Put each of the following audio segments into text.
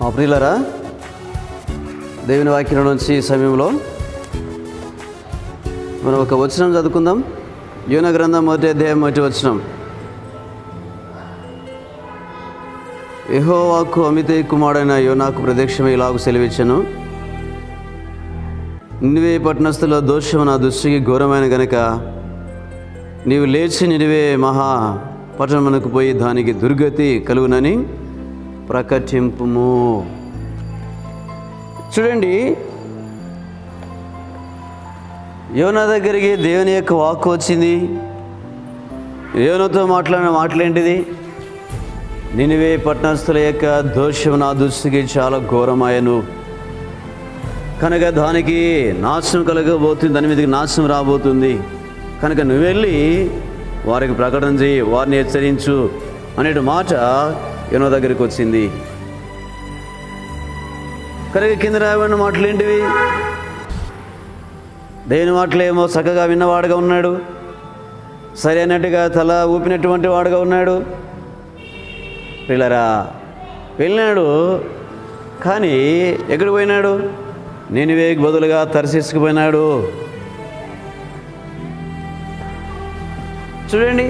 మా ప్రియులరా దేవుని వాక్యం నుంచి ఈ సమయంలో మనం ఒక వచనం చదువుకుందాం యోన గ్రంథం మొదటి అధ్యాయం మొదటి వచనం యెహోవాకు అమితే కుమారుడైన యోనాకు ప్రత్యక్షమై ఇలాగు సెలవిచ్చను నినివే పట్టణస్థుల దోషము నా దృష్టికి ఘోరమైన గనుక నీవు లేచి నినివే మహా పట్టణమునకు పోయి దానికి దుర్గతి కలుగునని ప్రకటింపుము చూడండి యోనా దగ్గరికి దేవుని యొక్క వాక్కు వచ్చింది యోనతో మాట్లాడిన మాటలేంటిది నినివే పట్టణస్థుల యొక్క దోషం నా దృష్టికి చాలా ఘోరమాయను కనుక దానికి నాశనం కలగబోతుంది దాని మీదకి నాశనం రాబోతుంది కనుక నువ్వు వెళ్ళి వారికి ప్రకటన చేయి వారిని హెచ్చరించు అనే మాట యోనో దగ్గరికి వచ్చింది కనుక కింద రాయబడిన మాటలు ఏంటివి దేవుని మాటలేమో చక్కగా విన్నవాడుగా ఉన్నాడు సరైనట్టుగా తల ఊపినటువంటి వాడుగా ఉన్నాడు పిల్లరా వెళ్ళినాడు కానీ ఎక్కడికి పోయినాడు నేను వేకి బదులుగా తరసిసుకుపోయినాడు చూడండి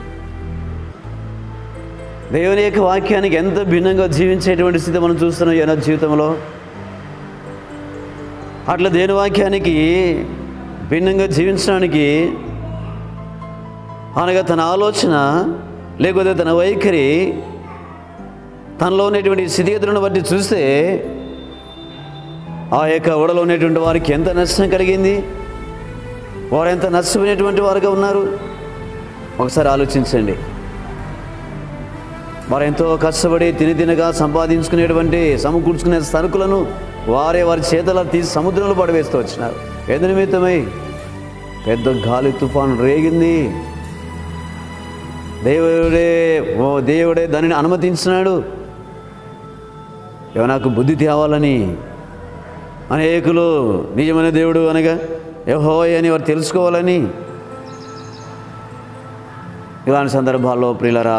దేవుని యొక్క వాక్యానికి ఎంత భిన్నంగా జీవించేటువంటి స్థితి మనం చూస్తున్నాం ఏనా జీవితంలో అట్లా దేని వాక్యానికి భిన్నంగా జీవించడానికి అనగా తన ఆలోచన లేకపోతే తన వైఖరి తనలో ఉన్నటువంటి స్థితిగతులను బట్టి చూస్తే ఆ యొక్క ఓడలో ఉన్నటువంటి వారికి ఎంత నష్టం కలిగింది వారు ఎంత నష్టపోయినటువంటి వారుగా ఉన్నారు ఒకసారి ఆలోచించండి వారు ఎంతో కష్టపడి తిని తినగా సంపాదించుకునేటువంటి సమకూర్చుకునే సరుకులను వారే వారి చేతల తీసి సముద్రంలో పడవేస్తూ వచ్చినారు ఎందు నిమిత్తమై పెద్ద గాలి తుఫాను రేగింది దేవుడే ఓ దేవుడే దానిని అనుమతించినాడు నాకు బుద్ధి తేవాలని అనేకులు నిజమైన దేవుడు అనగా యహో అని వారు తెలుసుకోవాలని ఇలాంటి సందర్భాల్లో ప్రియులరా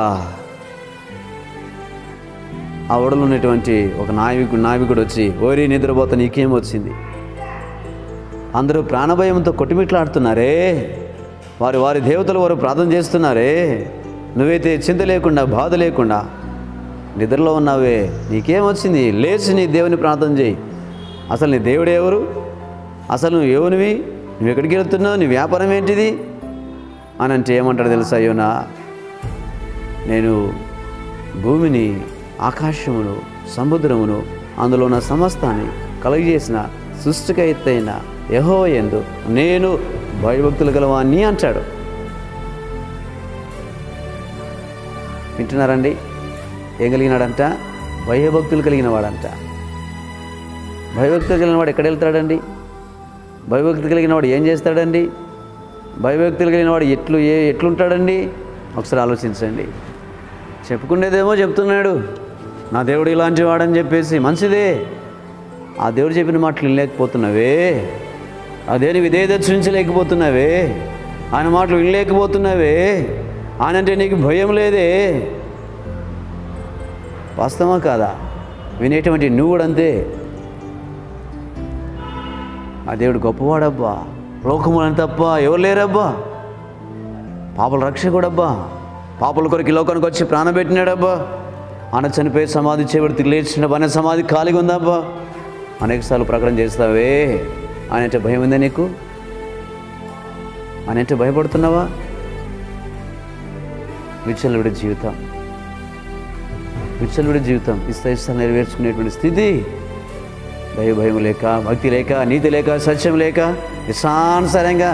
ఆ ఓడలో ఉన్నటువంటి ఒక నావికుడు నావికుడు వచ్చి ఓరి నిద్రపోత నీకేం వచ్చింది అందరూ ప్రాణభయంతో కొట్టుమిట్లాడుతున్నారే వారి వారి దేవతలు వారు ప్రార్థన చేస్తున్నారే నువ్వైతే చింత లేకుండా బాధ లేకుండా నిద్రలో ఉన్నావే నీకేం వచ్చింది లేచి నీ దేవుని ప్రార్థన చేయి అసలు నీ దేవుడు ఎవరు అసలు నువ్వు ఎవనివి నువ్వు ఎక్కడికి వెళ్తున్నావు నీ వ్యాపారం ఏంటిది అని అంటే ఏమంటాడు తెలుసా అయ్యోనా నేను భూమిని ఆకాశమును సముద్రమును అందులో ఉన్న సమస్తాన్ని కలుగజేసిన సృష్టికైతైన యహో ఎందు నేను భయభక్తులు గలవాన్ని అంటాడు వింటున్నారండి ఏం కలిగినాడంట భయభక్తులు కలిగిన వాడంట భయభక్తులు కలిగిన వాడు ఎక్కడ వెళ్తాడండి భయభక్తులు కలిగిన వాడు ఏం చేస్తాడండి భయభక్తులు కలిగిన వాడు ఎట్లు ఏ ఎట్లుంటాడండి ఒకసారి ఆలోచించండి చెప్పుకునేదేమో చెప్తున్నాడు నా దేవుడు ఇలాంటి వాడని చెప్పేసి మంచిదే ఆ దేవుడు చెప్పిన మాటలు వినలేకపోతున్నావే ఆ దేవుని విధేయత చూపించలేకపోతున్నావే ఆయన మాటలు వినలేకపోతున్నావే ఆయన అంటే నీకు భయం లేదే వాస్తవమా కాదా వినేటువంటి నువ్వు కూడా అంతే ఆ దేవుడు గొప్పవాడబ్బా లోకములని తప్ప ఎవరు లేరబ్బా పాపల రక్షకుడబ్బా పాపల కొరకు ఈ లోకానికి వచ్చి ప్రాణం పెట్టినాడబ్బా ఆయన చనిపోయి సమాధి చేయబడి తిరిగి లేచిన పని సమాధి ఖాళీగా ఉందబ్బా అనేకసార్లు ప్రకటన చేస్తావే ఆయన అంటే భయం ఉందా నీకు ఆయన అంటే భయపడుతున్నావా విచ్చలవిడి జీవితం విచ్చలవిడి జీవితం ఇస్తా ఇస్తా నెరవేర్చుకునేటువంటి స్థితి దైవ భయం లేక భక్తి లేక నీతి లేక సత్యం లేక ఇష్టానుసారంగా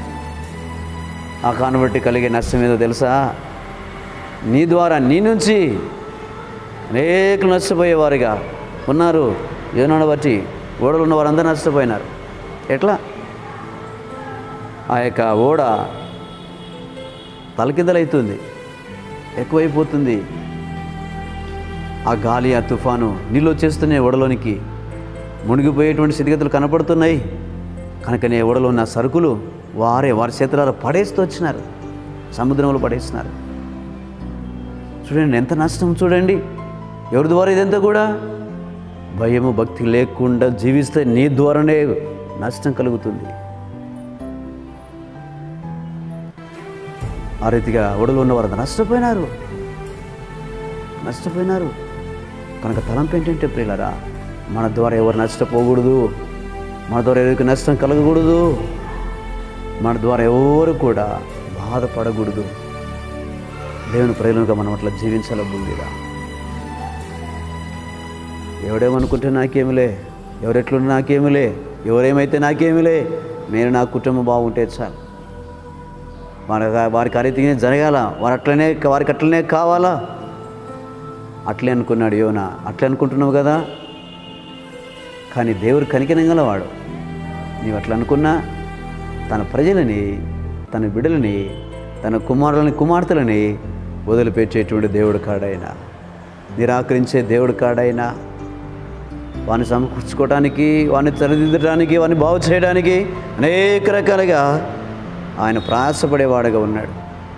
ఆ కానుబట్టి కలిగే నష్టం ఏదో తెలుసా నీ ద్వారా నీ నుంచి అనేకులు నష్టపోయేవారుగా ఉన్నారు యోనాను బట్టి ఓడలు ఉన్న వారందరూ నష్టపోయినారు ఎట్లా ఆ యొక్క ఓడ తలకిందలవుతుంది ఎక్కువైపోతుంది ఆ గాలి ఆ తుఫాను నీళ్ళు వచ్చేస్తున్నాయి ఓడలోనికి మునిగిపోయేటువంటి స్థితిగతులు కనపడుతున్నాయి కనుకనే ఓడలో ఉన్న సరుకులు వారే వారి చేతులారా పడేస్తూ వచ్చినారు సముద్రంలో పడేస్తున్నారు చూడండి ఎంత నష్టం చూడండి ఎవరి ద్వారా ఇదంతా కూడా భయము భక్తి లేకుండా జీవిస్తే నీ ద్వారానే నష్టం కలుగుతుంది ఆ రీతిగా ఒడలు ఉన్నవారు నష్టపోయినారు నష్టపోయినారు కనుక తలంపు ఏంటంటే ప్రియులరా మన ద్వారా ఎవరు నష్టపోకూడదు మన ద్వారా ఎవరికి నష్టం కలగకూడదు మన ద్వారా ఎవరు కూడా బాధపడకూడదు దేవుని ప్రజలుగా మనం అట్లా జీవించాల భూమిగా ఎవడేమనుకుంటే నాకేమిలే ఎవరెట్లుంటే నాకేమిలే ఎవరేమైతే నాకేమిలే నేను నా కుటుంబం బాగుంటే చాలు వారి వారికి ఆ రీతిగానే జరగాల వారు అట్లనే వారికి అట్లనే కావాలా అట్లే అనుకున్నాడు యోన అట్లే అనుకుంటున్నావు కదా కానీ దేవుడు కనికనంగలవాడు నీవు అట్లా అనుకున్నా తన ప్రజలని తన బిడ్డలని తన కుమారులని కుమార్తెలని వదిలిపెట్టేటువంటి దేవుడు కాడైనా నిరాకరించే దేవుడు కాడైనా వాడిని సమకూర్చుకోవడానికి వాడిని సరిదిద్దడానికి వాడిని బాగు చేయడానికి అనేక రకాలుగా ఆయన ప్రయాసపడేవాడుగా ఉన్నాడు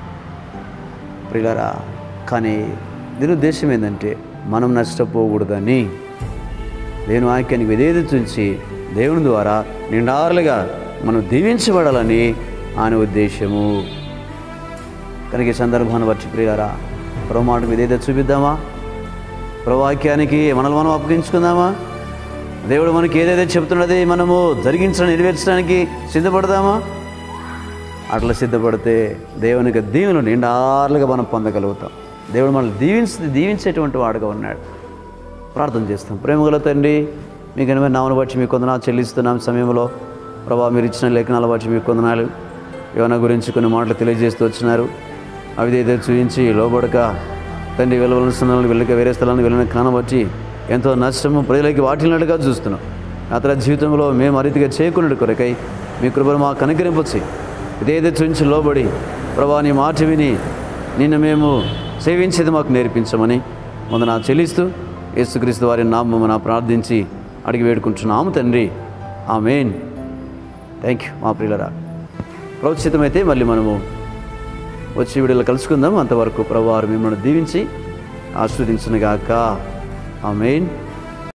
ప్రియులరా కానీ దీని ఉద్దేశం ఏంటంటే మనం నష్టపోకూడదని దేవుని వాక్యానికి విధేయత చూసి దేవుని ద్వారా నిండారులుగా మనం దీవించబడాలని ఆయన ఉద్దేశము కనుక ఈ సందర్భాన్ని వచ్చి ప్రియారా ప్రమాణం విధేయత చూపిద్దామా ప్రవాక్యానికి మనల్ని మనం అప్పగించుకుందామా దేవుడు మనకి ఏదైతే చెప్తున్నది మనము జరిగించడం నెరవేర్చడానికి సిద్ధపడదామా అట్లా సిద్ధపడితే దేవునికి దీవెనలు నిండారులుగా మనం పొందగలుగుతాం దేవుడు మనల్ని దీవించి దీవించేటువంటి వాడుగా ఉన్నాడు ప్రార్థన చేస్తాం ప్రేమగల తండ్రి మీకు ఎనిమిది నామను బట్టి మీ కొందనాలు చెల్లిస్తున్నాం సమయంలో ప్రభా మీరు ఇచ్చిన లేఖనాల బట్టి మీ కొందనాలు యోన గురించి కొన్ని మాటలు తెలియజేస్తూ వచ్చినారు అవి ఏదో చూపించి లోబడక తండ్రి వెళ్ళవలసిన స్థలాలను వెళ్ళక వేరే స్థలానికి వెళ్ళిన కానబట్టి ఎంతో నష్టము ప్రజలకి వాటిల్లినట్టుగా చూస్తున్నాం అతని జీవితంలో మేము అరీతిగా చేయకున్నట్టు కొరకై మీ కృపను మా కనుకరింపచ్చి ఇదేదో చూపించి లోబడి ప్రభా నీ మాట విని నిన్ను మేము సేవించేది మాకు నేర్పించమని ముందు నా చెల్లిస్తూ యేసుక్రీస్తు వారి నామమున ప్రార్థించి అడిగి వేడుకుంటున్నాము తండ్రి ఆమెన్ థ్యాంక్ యూ మా ప్రియులరా ప్రోత్సితమైతే మళ్ళీ మనము వచ్చి వీడియోలో కలుసుకుందాం అంతవరకు ప్రభువారు మిమ్మల్ని దీవించి ఆస్వాదించునుగాక ఆమెన్